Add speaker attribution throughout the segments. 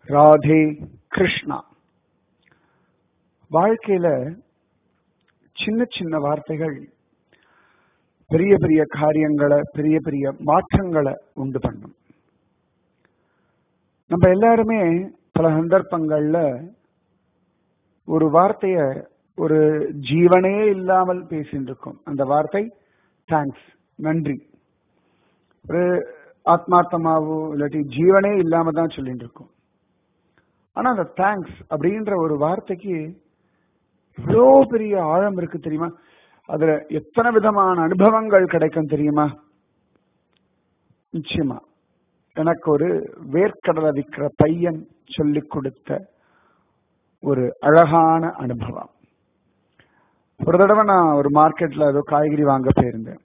Speaker 1: ராதே கிருஷ்ணா வாழ்க்கையில சின்ன சின்ன வார்த்தைகள் பெரிய பெரிய காரியங்களை பெரிய பெரிய மாற்றங்களை உண்டு பண்ணும் நம்ம எல்லாருமே பல சந்தர்ப்பங்கள்ல ஒரு வார்த்தைய ஒரு ஜீவனே இல்லாமல் பேசிட்டு இருக்கோம் அந்த வார்த்தை தேங்க்ஸ் நன்றி ஒரு ஆத்மார்த்தமாவோ இல்லாட்டி ஜீவனே இல்லாம தான் சொல்லிட்டு இருக்கோம் ஆனா அந்த தேங்க்ஸ் அப்படின்ற ஒரு வார்த்தைக்கு இவ்வளோ பெரிய ஆழம் இருக்கு தெரியுமா அதுல எத்தனை விதமான அனுபவங்கள் கிடைக்கும் தெரியுமா நிச்சயமா எனக்கு ஒரு வேர்க்கடலை விற்கிற பையன் சொல்லி கொடுத்த ஒரு அழகான அனுபவம் ஒரு தடவை நான் ஒரு மார்க்கெட்ல ஏதோ காய்கறி வாங்க போயிருந்தேன்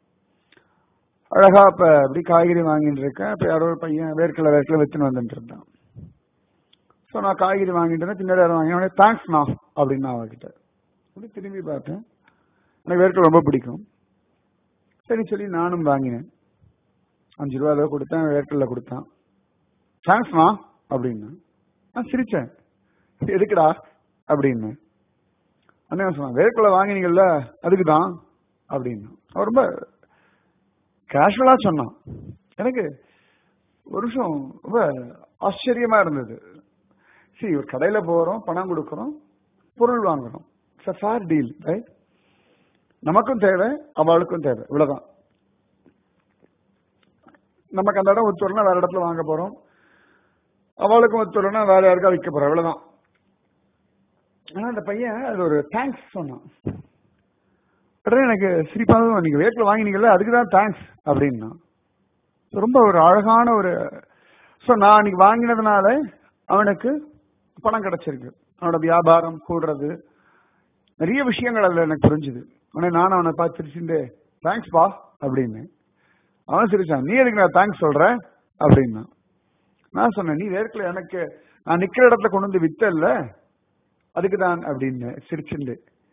Speaker 1: அழகா இப்ப அப்படி காய்கறி வாங்கிட்டு இருக்கேன் இப்ப யாரோ ஒரு பையன் வேர்க்கடலை வேர்க்கடலை வித்துன்னு வந்துட்டு இருந்தான் ஸோ நான் காய்கறி வாங்கிட்டு இருந்தேன் பின்னாடி யாரும் வாங்கின தேங்க்ஸ்ண்ணா அப்படின்னு நான் அவர்கிட்ட அப்படி திரும்பி பார்த்தேன் எனக்கு வேர்க்கடலை ரொம்ப பிடிக்கும் சரி சொல்லி நானும் வாங்கினேன் அஞ்சு ரூபா ஏதோ கொடுத்தேன் வேர்க்கடலை கொடுத்தான் தேங்க்ஸ்ண்ணா அப்படின்னு நான் சிரிச்சேன் எதுக்குடா அப்படின்னு அண்ணன் சொன்னான் வேர்க்கடலை வாங்கினீங்கல்ல அதுக்கு தான் அப்படின்னு அவர் ரொம்ப கேஷுவலா சொன்னான் எனக்கு ஒரு விஷயம் ரொம்ப ஆச்சரியமா இருந்தது சரி ஒரு கடையில போறோம் பணம் கொடுக்கறோம் பொருள் வாங்குறோம் இட்ஸ் ஃபேர் டீல் ரைட் நமக்கும் தேவை அவளுக்கும் தேவை இவ்வளவுதான் நமக்கு அந்த இடம் ஒத்துறனா வேற இடத்துல வாங்க போறோம் அவளுக்கும் ஒத்துறனா வேற யாருக்கா விற்க போறோம் இவ்வளவுதான் ஆனா அந்த பையன் அது ஒரு தேங்க்ஸ் சொன்னான் உடனே எனக்கு சிரிப்பாக நீங்க வேட்டில் வாங்கினீங்கல்ல அதுக்கு தான் தேங்க்ஸ் அப்படின்னா ரொம்ப ஒரு அழகான ஒரு ஸோ நான் அன்னைக்கு வாங்கினதுனால அவனுக்கு பணம் கிடைச்சிருக்கு அவனோட வியாபாரம் கூடுறது நிறைய விஷயங்கள் அதில் எனக்கு புரிஞ்சுது உடனே நான் அவனை பார்த்து சிரிச்சுட்டு தேங்க்ஸ் பா அப்படின்னு அவன் சிரிச்சான் நீ எதுக்கு நான் தேங்க்ஸ் சொல்ற அப்படின்னா நான் சொன்னேன் நீ வேர்க்கல எனக்கு நான் நிக்கிற இடத்துல கொண்டு வந்து வித்தல்ல அதுக்கு தான் அப்படின்னு சிரிச்சுண்டு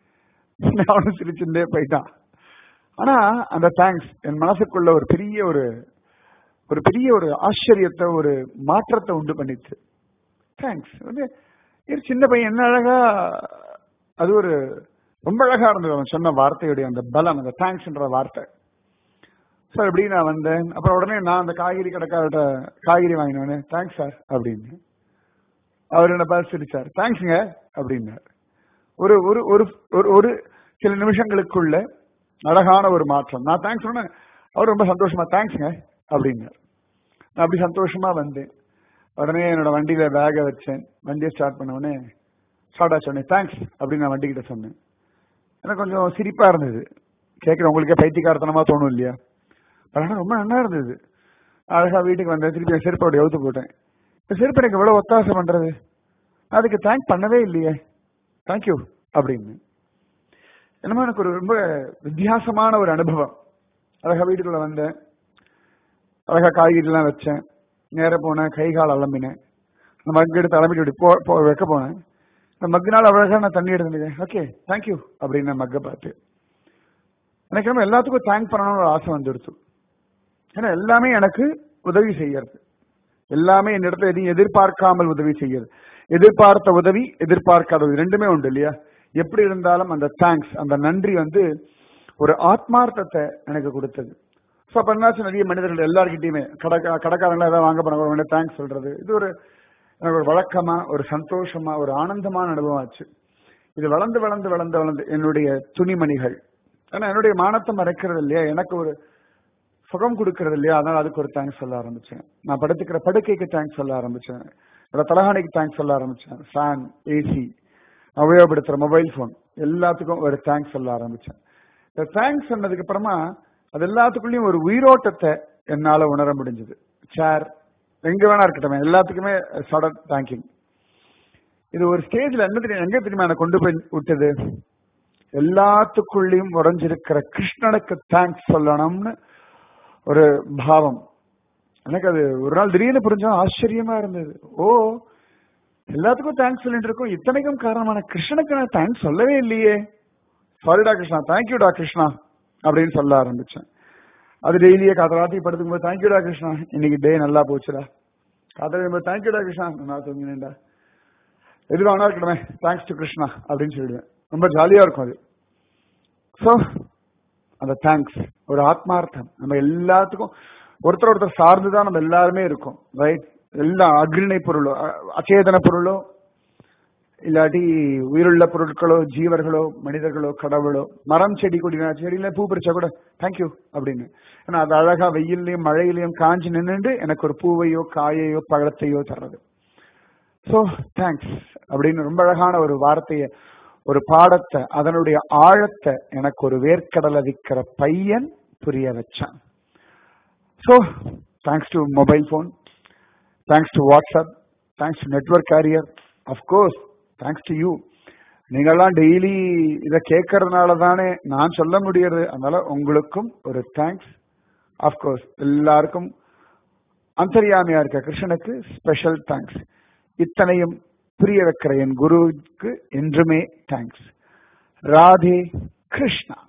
Speaker 1: அவனும் சிரிச்சுட்டே போயிட்டான் ஆனா அந்த தேங்க்ஸ் என் மனசுக்குள்ள ஒரு பெரிய ஒரு ஒரு பெரிய ஒரு ஆச்சரியத்தை ஒரு மாற்றத்தை உண்டு பண்ணிச்சு தேங்க்ஸ் வந்து சின்ன பையன் என்ன அழகா அது ஒரு ரொம்ப அழகா இருந்தது அவன் சொன்ன வார்த்தையுடைய அந்த பலம் அந்த தேங்க்ஸ்ன்ற வார்த்தை சார் எப்படி நான் வந்தேன் அப்புறம் உடனே நான் அந்த காய்கறி கடைக்காரர்கிட்ட காய்கறி வாங்கினேன் தேங்க்ஸ் சார் அப்படின்னு அவர் என்ன பார்த்து சிரிச்சார் தேங்க்ஸுங்க அப்படின்னார் ஒரு ஒரு ஒரு ஒரு சில நிமிஷங்களுக்குள்ள அழகான ஒரு மாற்றம் நான் தேங்க்ஸ் சொன்னேன் அவர் ரொம்ப சந்தோஷமா தேங்க்ஸ்ங்க அப்படின்னார் நான் அப்படி சந்தோஷமா வந்தேன் உடனே என்னோட வண்டியில பேகை வச்சேன் வண்டியை ஸ்டார்ட் பண்ண உடனே ஸ்டார்ட் ஆச்சு உடனே தேங்க்ஸ் அப்படின்னு நான் வண்டி கிட்ட சொன்னேன் எனக்கு கொஞ்சம் சிரிப்பா இருந்தது கேட்குற உங்களுக்கே பைத்தியக்காரத்தனமா தோணும் இல்லையா ஆனால் ரொம்ப நல்லா இருந்தது அழகா வீட்டுக்கு வந்தேன் திருப்பி என் செருப்போட எழுத்து போட்டேன் இந்த செருப்பு எனக்கு எவ்வளவு ஒத்தாசை பண்றது அதுக்கு தேங்க் பண்ணவே இல்லையே தேங்க்யூ அப்படின்னு என்னமோ எனக்கு ஒரு ரொம்ப வித்தியாசமான ஒரு அனுபவம் அழகா வீட்டுக்குள்ள வந்தேன் அழகா காய்கறிலாம் வச்சேன் நேர போனேன் கை கால் அலம்பினேன் அந்த மக்கு எடுத்து அலம்பிட்டு இப்படி போ போ வைக்க போனேன் இந்த மக்குனால அழகா நான் தண்ணி எடுத்துட்டேன் ஓகே தேங்க்யூ அப்படின்னு மக்கை பார்த்து எனக்கு நம்ம எல்லாத்துக்கும் தேங்க் பண்ணணும்னு ஒரு ஆசை வந்துடுச்சு ஏன்னா எல்லாமே எனக்கு உதவி செய்யறது எல்லாமே என்னிடத்துல எதையும் எதிர்பார்க்காமல் உதவி செய்யறது எதிர்பார்த்த உதவி எதிர்பார்க்காத உதவி ரெண்டுமே உண்டு இல்லையா எப்படி இருந்தாலும் அந்த தேங்க்ஸ் அந்த நன்றி வந்து ஒரு ஆத்மார்த்தத்தை எனக்கு கொடுத்தது ஸோ அப்போ என்னாச்சு நிறைய மனிதர்கள் எல்லார்கிட்டையுமே கடை கடைக்காரங்களா ஏதாவது வாங்க போனாங்க தேங்க்ஸ் சொல்றது இது ஒரு எனக்கு ஒரு வழக்கமா ஒரு சந்தோஷமா ஒரு ஆனந்தமான அனுபவம் ஆச்சு இது வளர்ந்து வளர்ந்து வளர்ந்து வளர்ந்து என்னுடைய துணிமணிகள் ஏன்னா என்னுடைய மானத்தை மறைக்கிறது இல்லையா எனக்கு ஒரு சுகம் கொடுக்கறது இல்லையா அதனால அதுக்கு ஒரு தேங்க்ஸ் சொல்ல ஆரம்பிச்சேன் நான் படுத்துக்கிற படுக்கைக்கு தேங்க்ஸ் சொல்ல ஆரம்பிச்சேன் என்னோட தலகாணிக்கு தேங்க்ஸ் சொல்ல ஆரம்பிச்சேன் ஃபேன் ஏசி உபயோகப்படுத்துற மொபைல் போன் எல்லாத்துக்கும் ஒரு தேங்க்ஸ் சொல்ல ஆரம்பிச்சேன் இந்த தேங்க்ஸ் சொன்னதுக்கு அப்புறமா அது எல்லாத்துக்குள்ளயும் ஒரு உயிரோட்டத்தை என்னால உணர முடிஞ்சது சேர் எங்க வேணா இருக்கட்டும் எல்லாத்துக்குமே சடன் தேங்கிங் இது ஒரு ஸ்டேஜ்ல என்ன தெரியும் எங்க தெரியுமா எனக்கு கொண்டு போய் விட்டது எல்லாத்துக்குள்ளேயும் உறைஞ்சிருக்கிற கிருஷ்ணனுக்கு தேங்க்ஸ் சொல்லணும்னு ஒரு பாவம் எனக்கு அது ஒரு நாள் திடீர்னு புரிஞ்சா ஆச்சரியமா இருந்தது ஓ எல்லாத்துக்கும் தேங்க்ஸ் சொல்லிட்டு இருக்கோம் இத்தனைக்கும் காரணமான கிருஷ்ணனுக்கு நான் தேங்க்ஸ் சொல்லவே இல்லையே சாரிடா கிருஷ்ணா தேங்க்யூடா கிருஷ்ணா அப்படின்னு சொல்ல ஆரம்பிச்சேன் அது டெய்லியே காத்த ராத்திரி படுத்துக்கும் போது தேங்க்யூடா கிருஷ்ணா இன்னைக்கு டே நல்லா போச்சுடா காதல் நம்ம தேங்க்யூடா கிருஷ்ணா நான் தூங்கினேன்டா எது வேணா இருக்கணுமே தேங்க்ஸ் டு கிருஷ்ணா அப்படின்னு சொல்லிடுவேன் ரொம்ப ஜாலியா இருக்கும் அது ஸோ அந்த தேங்க்ஸ் ஒரு ஆத்மார்த்தம் நம்ம எல்லாத்துக்கும் ஒருத்தர் ஒருத்தர் சார்ந்துதான் நம்ம எல்லாருமே இருக்கோம் ரைட் எல்லா அக்ரிணை பொருளோ அ- அச்சேதன பொருளோ இல்லாட்டி உயிருள்ள பொருட்களோ ஜீவர்களோ மனிதர்களோ கடவுளோ மரம் செடி கொடி செடியில பூ பறிச்சா கூட தேங்க்யூ அப்படின்னு ஏன்னா அது அழகா வெயிலையும் மழையிலையும் காஞ்சி நின்னுட்டு எனக்கு ஒரு பூவையோ காயையோ பழத்தையோ தர்றது ஸோ தேங்க்ஸ் அப்படின்னு ரொம்ப அழகான ஒரு வார்த்தையை ஒரு பாடத்தை அதனுடைய ஆழத்தை எனக்கு ஒரு வேர்க்கடலை விற்கிற பையன் புரிய வச்சான் so thanks to mobile phone thanks to WhatsApp thanks to network carrier of course thanks to you நீங்கெல்லாம் டெய்லி இதை கேட்கறதுனால தானே நான் சொல்ல முடியறது அதனால உங்களுக்கும் ஒரு தேங்க்ஸ் அஃப்கோர்ஸ் எல்லாருக்கும் அந்தர்யாமியா இருக்க கிருஷ்ணனுக்கு ஸ்பெஷல் தேங்க்ஸ் இத்தனையும் புரிய வைக்கிற என் குருவுக்கு என்றுமே தேங்க்ஸ் ராதே கிருஷ்ணா